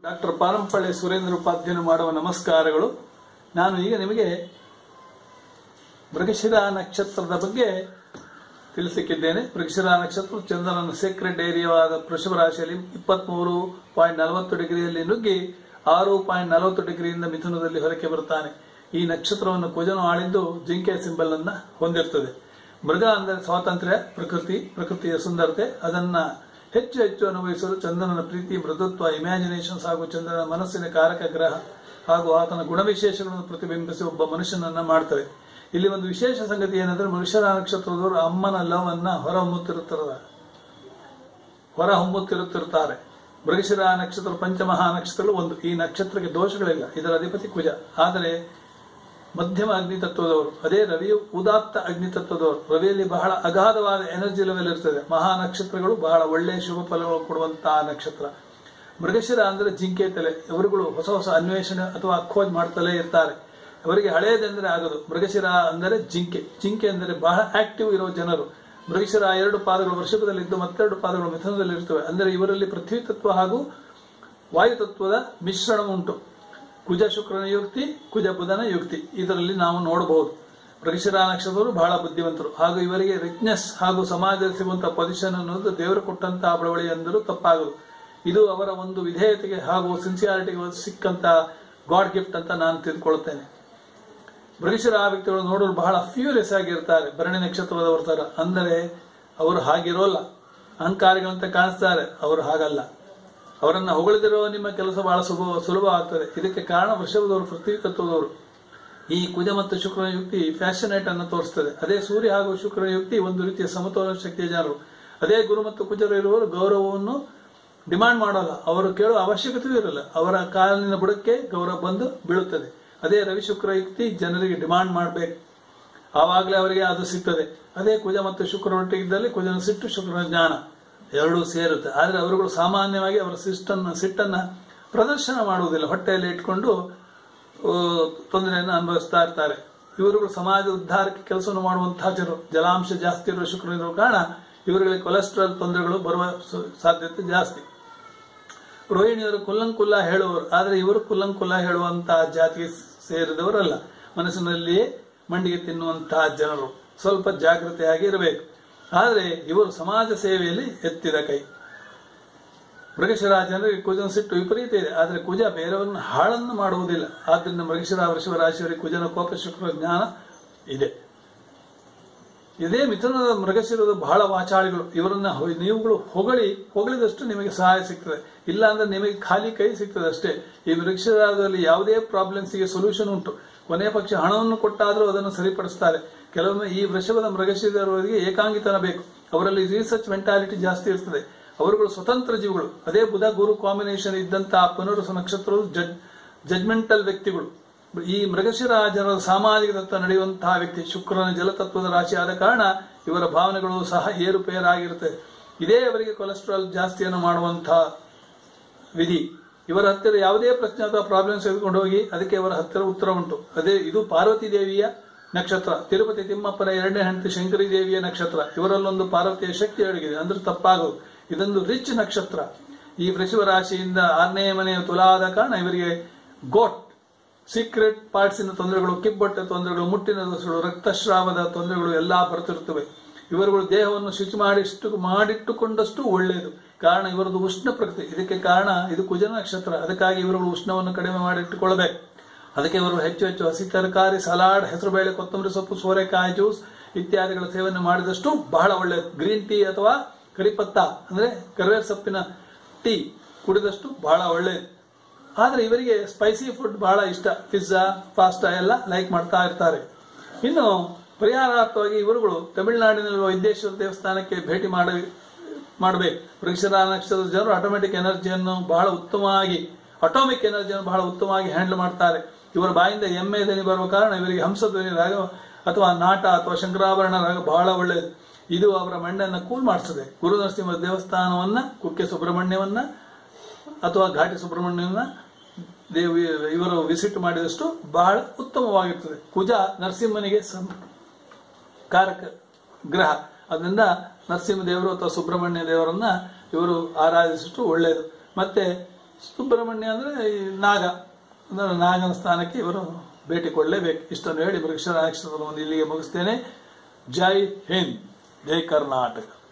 doctor Parampalli Surendra ಉಪಾಧ್ಯಾಯನು ಮಾಡುವ ನಮಸ್ಕಾರಗಳು ನಾನು ಈಗ ನಿಮಗೆ ಮೃಗಶಿರ ನಕ್ಷತ್ರದ ಬಗ್ಗೆ ತಿಳಿಸಲಿಕ್ಕಿದ್ದೇನೆ ಮೃಗಶಿರ ನಕ್ಷತ್ರ ಚಂದ್ರನ ಸೀಕ್ರೆಟ್ ಏರಿಯಾವಾದ ವೃಷಭ ರಾಶಿಯಲ್ಲಿ ಇಪ್ಪತ್ಮೂರು ಪಾಯಿಂಟ್ ನಲವತ್ತು ಡಿಗ್ರಿಯಲ್ಲಿ ನುಗ್ಗಿ ಆರು ಪಾಯಿಂಟ್ ನಲವತ್ತು ಡಿಗ್ರಿಯಿಂದ ಮಿಥುನದಲ್ಲಿ ಹೊರಕ್ಕೆ ಬರುತ್ತಾನೆ ಈ ನಕ್ಷತ್ರವನ್ನು ಕುಜನು ಆಳಿದ್ದು ಜಿಂಕೆ ಸಿಂಬಲ್ ಅನ್ನ ಹೊಂದಿರ್ತದೆ ಮೃಗ ಅಂದರೆ ಸ್ವಾತಂತ್ರ್ಯ ಪ್ರಕೃತಿ ಪ್ರಕೃತಿಯ ಸುಂದರತೆ ಅದನ್ನ ಹೆಚ್ಚು ಹೆಚ್ಚು ಅನುಭವಿಸಲು ಚಂದ್ರನ ಪ್ರೀತಿ ಮೃದುತ್ವ ಇಮ್ಯಾಜಿನೇಷನ್ಸ್ ಹಾಗೂ ಚಂದ್ರನ ಮನಸ್ಸಿನ ಕಾರಕ ಗ್ರಹ ಹಾಗೂ ಆತನ ಗುಣವಿಶೇಷಗಳನ್ನು ಪ್ರತಿಬಿಂಬಿಸಿ ಒಬ್ಬ ಮನುಷ್ಯನನ್ನ ಮಾಡ್ತವೆ ಇಲ್ಲಿ ಒಂದು ವಿಶೇಷ ಸಂಗತಿ ಏನಂದ್ರೆ ಮನುಷ್ಯರ ನಕ್ಷತ್ರದವರು ಅಮ್ಮನ ಲವ್ ಅನ್ನ ಹೊರಹೊಮ್ಮುತ್ತಿರುತ್ತಾರೆ ಹೊರಹೊಮ್ಮುತ್ತಿರುತ್ತಿರುತ್ತಾರೆ ಮೃಗಶಿರ ನಕ್ಷತ್ರ ಪಂಚಮಹಾ ನಕ್ಷತ್ರಗಳು ಒಂದು ಈ ನಕ್ಷತ್ರಕ್ಕೆ ದೋಷಗಳಿಲ್ಲ ಇದರ ಅಧಿಪತಿ ಕುಜ ಆದರೆ ಮಧ್ಯಮ ಅಗ್ನಿ ತತ್ವದವರು ಅದೇ ರವಿಯು ಉದಾತ್ತ ಅಗ್ನಿ ತತ್ವದವರು ರವಿಯಲ್ಲಿ ಬಹಳ ಅಗಾಧವಾದ ಎನರ್ಜಿ ಲೆವೆಲ್ ಇರ್ತದೆ ಮಹಾ ನಕ್ಷತ್ರಗಳು ಬಹಳ ಒಳ್ಳೆಯ ಶುಭ ಫಲಗಳು ಕೊಡುವಂತಹ ನಕ್ಷತ್ರ ಮೃಗಶಿರ ಅಂದರೆ ಜಿಂಕೆ ತಲೆ ಇವರುಗಳು ಹೊಸ ಹೊಸ ಅನ್ವೇಷಣೆ ಅಥವಾ ಖೋಜ್ ಮಾಡ್ತಲೇ ಇರ್ತಾರೆ ಅವರಿಗೆ ಹಳೆಯದೆಂದರೆ ಆಗದು ಮೃಗಶಿರ ಅಂದರೆ ಜಿಂಕೆ ಜಿಂಕೆ ಅಂದರೆ ಬಹಳ ಆಕ್ಟಿವ್ ಇರೋ ಜನರು ಮೃಗಶಿರ ಎರಡು ಪಾದಗಳು ವೃಷಭದಲ್ಲಿದ್ದು ಮತ್ತೆರಡು ಪಾದಗಳು ಮಿಥುನದಲ್ಲಿ ಇರ್ತವೆ ಅಂದರೆ ಇವರಲ್ಲಿ ಪೃಥ್ವಿ ತತ್ವ ಹಾಗೂ ವಾಯು ತತ್ವದ ಮಿಶ್ರಣ ಉಂಟು ಕುಜ ಶುಕ್ರನ ಯುಕ್ತಿ ಕುಜ ಬುಧನ ಯುಕ್ತಿ ಇದರಲ್ಲಿ ನಾವು ನೋಡಬಹುದು ಮೃಗಶಿರ ನಕ್ಷತ್ರರು ಬಹಳ ಬುದ್ಧಿವಂತರು ಹಾಗೂ ಇವರಿಗೆ ರಿಚ್ನೆಸ್ ಹಾಗೂ ಸಮಾಜದಲ್ಲಿ ಸಿಗುವಂತಹ ಪೊಸಿಷನ್ ಅನ್ನೋದು ದೇವರು ಕೊಟ್ಟಂತಹ ಬಳವಳಿ ಎಂದರೂ ತಪ್ಪಾಗದು ಇದು ಅವರ ಒಂದು ವಿಧೇಯತೆಗೆ ಹಾಗೂ ಸಿನ್ಸಿಯಾರಿಟಿಗೆ ಸಿಕ್ಕಂತ ಗಾಡ್ ಗಿಫ್ಟ್ ಅಂತ ನಾನು ತಿಳ್ಕೊಳ್ತೇನೆ ಮೃಗಶಿರ ವ್ಯಕ್ತಿಗಳು ನೋಡಲು ಬಹಳ ಫ್ಯೂರಿಯಸ್ ಆಗಿರ್ತಾರೆ ಭರಣಿ ನಕ್ಷತ್ರದವರ ತರ ಅಂದರೆ ಅವರು ಹಾಗಿರೋಲ್ಲ ಅಹಂಕಾರಿಗಳಂತ ಕಾಣಿಸ್ತಾರೆ ಅವರು ಹಾಗಲ್ಲ ಅವರನ್ನ ಹೊಗಳಿದಿರೋ ನಿಮ್ಮ ಕೆಲಸ ಬಹಳ ಸುಲಭ ಸುಲಭ ಆಗ್ತದೆ ಇದಕ್ಕೆ ಕಾರಣ ವೃಷಭದವರು ಪೃಥ್ವಿ ತತ್ವದವರು ಈ ಕುಜ ಮತ್ತು ಶುಕ್ರನ ಯುಕ್ತಿ ಫ್ಯಾಷನೇಟ್ ಅನ್ನು ತೋರಿಸ್ತದೆ ಅದೇ ಸೂರ್ಯ ಹಾಗೂ ಶುಕ್ರನ ಯುಕ್ತಿ ಒಂದು ರೀತಿಯ ಸಮತೋಲನ ಶಕ್ತಿಯ ಜನರು ಅದೇ ಗುರು ಮತ್ತು ಕುಜರು ಇರುವವರು ಗೌರವವನ್ನು ಡಿಮಾಂಡ್ ಮಾಡೋಲ್ಲ ಅವರು ಕೇಳುವ ಅವಶ್ಯಕತೆಯೂ ಇರಲ್ಲ ಅವರ ಕಾಲಿನ ಬುಡಕ್ಕೆ ಗೌರವ ಬಂದು ಬೀಳುತ್ತದೆ ಅದೇ ರವಿ ಶುಕ್ರ ಯುಕ್ತಿ ಜನರಿಗೆ ಡಿಮಾಂಡ್ ಮಾಡಬೇಕು ಆವಾಗಲೇ ಅವರಿಗೆ ಅದು ಸಿಗ್ತದೆ ಅದೇ ಕುಜ ಮತ್ತು ಶುಕ್ರ ಒಟ್ಟಿಗಿದ್ದಲ್ಲಿ ಕುಜನ ಸಿಟ್ಟು ಶುಕ್ರನ ಜ್ಞಾನ ಎರಡೂ ಸೇರುತ್ತೆ ಆದರೆ ಅವರುಗಳು ಸಾಮಾನ್ಯವಾಗಿ ಅವರ ಸಿಟ್ಟನ್ನ ಸಿಟ್ಟನ್ನ ಪ್ರದರ್ಶನ ಮಾಡುವುದಿಲ್ಲ ಹೊಟ್ಟೆಯಲ್ಲಿ ಇಟ್ಕೊಂಡು ತೊಂದರೆಯನ್ನು ಅನುಭವಿಸ್ತಾ ಇರ್ತಾರೆ ಇವರುಗಳು ಸಮಾಜ ಉದ್ಧಾರಕ್ಕೆ ಕೆಲಸವನ್ನು ಮಾಡುವಂತಹ ಜನರು ಜಲಾಂಶ ಜಾಸ್ತಿ ಇರುವ ಶುಕ್ರನಿರುವ ಕಾರಣ ಇವರುಗಳಿಗೆ ಕೊಲೆಸ್ಟ್ರಾಲ್ ತೊಂದರೆಗಳು ಬರುವ ಸಾಧ್ಯತೆ ಜಾಸ್ತಿ ರೋಹಿಣಿಯವರು ಕುಲ್ಲಂಕುಲ್ಲ ಹೇಳುವವರು ಆದರೆ ಇವರು ಕುಲ್ಲಂಕುಲ್ಲ ಹೇಳುವಂತಹ ಜಾತಿಗೆ ಸೇರಿದವರಲ್ಲ ಮನಸ್ಸಿನಲ್ಲಿಯೇ ಮಂಡಿಗೆ ತಿನ್ನುವಂತಹ ಜನರು ಸ್ವಲ್ಪ ಜಾಗೃತೆಯಾಗಿ ಇರಬೇಕು ಆದರೆ ಇವರು ಸಮಾಜ ಸೇವೆಯಲ್ಲಿ ಎತ್ತಿದ ಕೈ ಮೃಗಶಿರ ಜನರಿಗೆ ಕುಜನ ಸಿಟ್ಟು ವಿಪರೀತ ಇದೆ ಆದರೆ ಕುಜ ಬೇರೆಯವರನ್ನು ಹಾಳನ್ನು ಮಾಡುವುದಿಲ್ಲ ಆದ್ದರಿಂದ ಮೃಗಶಿರ ವೃಷಭ ರಾಶಿಯವರಿಗೆ ಕುಜನ ಕೋಪ ಶುಕ್ರ ಜ್ಞಾನ ಇದೆ ಇದೇ ಮಿಥುನದ ಮೃಗಶಿರದ ಬಹಳ ವಾಚಾಳಿಗಳು ಇವರನ್ನ ನೀವುಗಳು ಹೊಗಳಿ ಹೊಗಳಿದಷ್ಟು ನಿಮಗೆ ಸಹಾಯ ಸಿಗ್ತದೆ ಇಲ್ಲ ಅಂದ್ರೆ ನಿಮಗೆ ಖಾಲಿ ಕೈ ಸಿಗ್ತದೆ ಅಷ್ಟೇ ಈ ಮೃಗಶಿರದಲ್ಲಿ ಯಾವುದೇ ಪ್ರಾಬ್ಲಮ್ಸ್ಗೆ ಸೊಲ್ಯೂಷನ್ ಉಂಟು ಕೊನೆಯ ಪಕ್ಷ ಹಣವನ್ನು ಕೊಟ್ಟಾದರೂ ಅದನ್ನು ಸರಿಪಡಿಸ್ತಾರೆ ಕೆಲವೊಮ್ಮೆ ಈ ವೃಷಭದ ಮೃಗಶಿರವರಿಗೆ ಏಕಾಂಗಿತನ ಬೇಕು ಅವರಲ್ಲಿ ರಿಸರ್ಚ್ ಮೆಂಟಾಲಿಟಿ ಜಾಸ್ತಿ ಇರ್ತದೆ ಅವರುಗಳು ಸ್ವತಂತ್ರ ಜೀವಿಗಳು ಅದೇ ಬುಧ ಗುರು ಕಾಂಬಿನೇಷನ್ ಇದ್ದಂತಹ ಪುನರುಸ ನಕ್ಷತ್ರಗಳು ಜಡ್ ಜಡ್ಮೆಂಟಲ್ ವ್ಯಕ್ತಿಗಳು ಈ ಮೃಗಶಿರ ಜನರ ಸಾಮಾಜಿಕ ತತ್ವ ನಡೆಯುವಂತಹ ವ್ಯಕ್ತಿ ಶುಕ್ರನ ಜಲತತ್ವದ ರಾಶಿ ಆದ ಕಾರಣ ಇವರ ಭಾವನೆಗಳು ಸಹ ಏರುಪೇರಾಗಿರುತ್ತದೆ ಇದೇ ಅವರಿಗೆ ಕೊಲೆಸ್ಟ್ರಾಲ್ ಜಾಸ್ತಿಯನ್ನು ಮಾಡುವಂತಹ ವಿಧಿ ಇವರ ಹತ್ತಿರ ಯಾವುದೇ ಪ್ರಶ್ನೆ ಅಥವಾ ಪ್ರಾಬ್ಲಮ್ಸ್ ತೆಗೆದುಕೊಂಡು ಹೋಗಿ ಅದಕ್ಕೆ ಅವರ ಹತ್ತಿರ ಉತ್ತರ ಉಂಟು ಅದೇ ಇದು ಪಾರ್ವತಿ ದೇವಿಯ ನಕ್ಷತ್ರ ತಿರುಪತಿ ತಿಮ್ಮಪ್ಪನ ಎರಡನೇ ಹೆಂಡತಿ ಶಂಕರಿ ದೇವಿಯ ನಕ್ಷತ್ರ ಇವರಲ್ಲೊಂದು ಪಾರ್ವತಿಯ ಶಕ್ತಿ ಅಡಗಿದೆ ಅಂದ್ರೆ ತಪ್ಪಾಗದು ಇದೊಂದು ರಿಚ್ ನಕ್ಷತ್ರ ಈ ವೃಷಭ ರಾಶಿಯಿಂದ ಆರನೇ ಮನೆಯ ತುಲಾದ ಕಾರಣ ಇವರಿಗೆ ಗೋಟ್ ಸೀಕ್ರೆಟ್ ಪಾರ್ಟ್ಸಿನ ತೊಂದರೆಗಳು ಕಿಬ್ಬೊಟ್ಟೆ ತೊಂದರೆಗಳು ಮುಟ್ಟಿನ ದೋಷಗಳು ರಕ್ತಸ್ರಾವದ ತೊಂದರೆಗಳು ಎಲ್ಲಾ ಬರುತ್ತಿರುತ್ತವೆ ಇವರುಗಳು ದೇಹವನ್ನು ಶುಚಿ ಮಾಡಿಷ್ಟು ಮಾಡಿಟ್ಟುಕೊಂಡಷ್ಟು ಒಳ್ಳೆಯದು ಕಾರಣ ಇವರದು ಉಷ್ಣ ಪ್ರಕೃತಿ ಇದಕ್ಕೆ ಕಾರಣ ಇದು ಕುಜನ ನಕ್ಷತ್ರ ಅದಕ್ಕಾಗಿ ಇವರುಗಳು ಉಷ್ಣವನ್ನು ಕಡಿಮೆ ಮಾಡಿಟ್ಟುಕೊಳ್ಳಬೇಕು ಅದಕ್ಕೆ ಇವರು ಹೆಚ್ಚು ಹೆಚ್ಚು ಹಸಿ ತರಕಾರಿ ಸಲಾಡ್ ಹೆಸರುಬೇಳೆ ಕೊತ್ತಂಬರಿ ಸೊಪ್ಪು ಸೋರೆಕಾಯಿ ಜ್ಯೂಸ್ ಇತ್ಯಾದಿಗಳ ಸೇವನೆ ಮಾಡಿದಷ್ಟು ಬಹಳ ಒಳ್ಳೆಯದು ಗ್ರೀನ್ ಟೀ ಅಥವಾ ಕರಿಪತ್ತ ಅಂದ್ರೆ ಕರಿವೇರ್ ಸೊಪ್ಪಿನ ಟೀ ಕುಡಿದಷ್ಟು ಬಹಳ ಒಳ್ಳೆಯದು ಆದ್ರೆ ಇವರಿಗೆ ಸ್ಪೈಸಿ ಫುಡ್ ಬಹಳ ಇಷ್ಟ ಪಿಜ್ಜಾ ಪಾಸ್ಟಾ ಎಲ್ಲ ಲೈಕ್ ಮಾಡ್ತಾ ಇರ್ತಾರೆ ಇನ್ನು ಪರಿಹಾರಾರ್ಥವಾಗಿ ಇವರುಗಳು ತಮಿಳುನಾಡಿನಲ್ಲಿರುವ ವೈದ್ಯೇಶ್ವರ ದೇವಸ್ಥಾನಕ್ಕೆ ಭೇಟಿ ಮಾಡ ಮಾಡಬೇಕು ವೃಕ್ಷರ ನಕ್ಷತ್ರದ ಜನರು ಆಟೋಮೆಟಿಕ್ ಎನರ್ಜಿಯನ್ನು ಬಹಳ ಉತ್ತಮವಾಗಿ ಅಟೋಮಿಕ್ ಎನರ್ಜಿಯನ್ನು ಬಹಳ ಉತ್ತಮವಾಗಿ ಹ್ಯಾಂಡಲ್ ಮಾಡ್ತಾರೆ ಇವರ ಬಾಯಿಂದ ಎಮ್ಮೆ ಧ್ವನಿ ಬರುವ ಕಾರಣ ಇವರಿಗೆ ಹಂಸಧ್ವನಿ ರಾಗ ಅಥವಾ ನಾಟ ಅಥವಾ ಶಂಕರಾಭರಣ ರಾಗ ಬಹಳ ಒಳ್ಳೆಯದು ಇದು ಅವರ ಮಂಡನ್ನು ಕೂಲ್ ಮಾಡಿಸ್ತದೆ ಗುರು ನರಸಿಂಹ ದೇವಸ್ಥಾನವನ್ನ ಕುಕ್ಕೆ ಸುಬ್ರಹ್ಮಣ್ಯವನ್ನ ಅಥವಾ ಘಾಟಿ ಸುಬ್ರಹ್ಮಣ್ಯವನ್ನ ದೇವಿ ಇವರು ವಿಸಿಟ್ ಮಾಡಿದಷ್ಟು ಬಹಳ ಉತ್ತಮವಾಗಿರ್ತದೆ ಕುಜ ನರಸಿಂಹನಿಗೆ ಕಾರಕ ಗ್ರಹ ಅದರಿಂದ ನರಸಿಂಹ ದೇವರು ಅಥವಾ ಸುಬ್ರಹ್ಮಣ್ಯ ದೇವರನ್ನ ಇವರು ಆರಾಧಿಸಿಟ್ಟು ಒಳ್ಳೆಯದು ಮತ್ತೆ ಸುಬ್ರಹ್ಮಣ್ಯ ಅಂದರೆ ಈ ನಾಗ ಅಂದ್ರೆ ನಾಗನ ಸ್ಥಾನಕ್ಕೆ ಇವರು ಭೇಟಿ ಕೊಡಲೇಬೇಕು ಇಷ್ಟನ್ನು ಹೇಳಿ ಮೃಗಶಿರ ನಕ್ಷತ್ರದ ಒಂದು ಇಲ್ಲಿಗೆ ಮುಗಿಸ್ತೇನೆ ಜೈ ಹಿಂದ್ ಜೈ ಕರ್ನಾಟಕ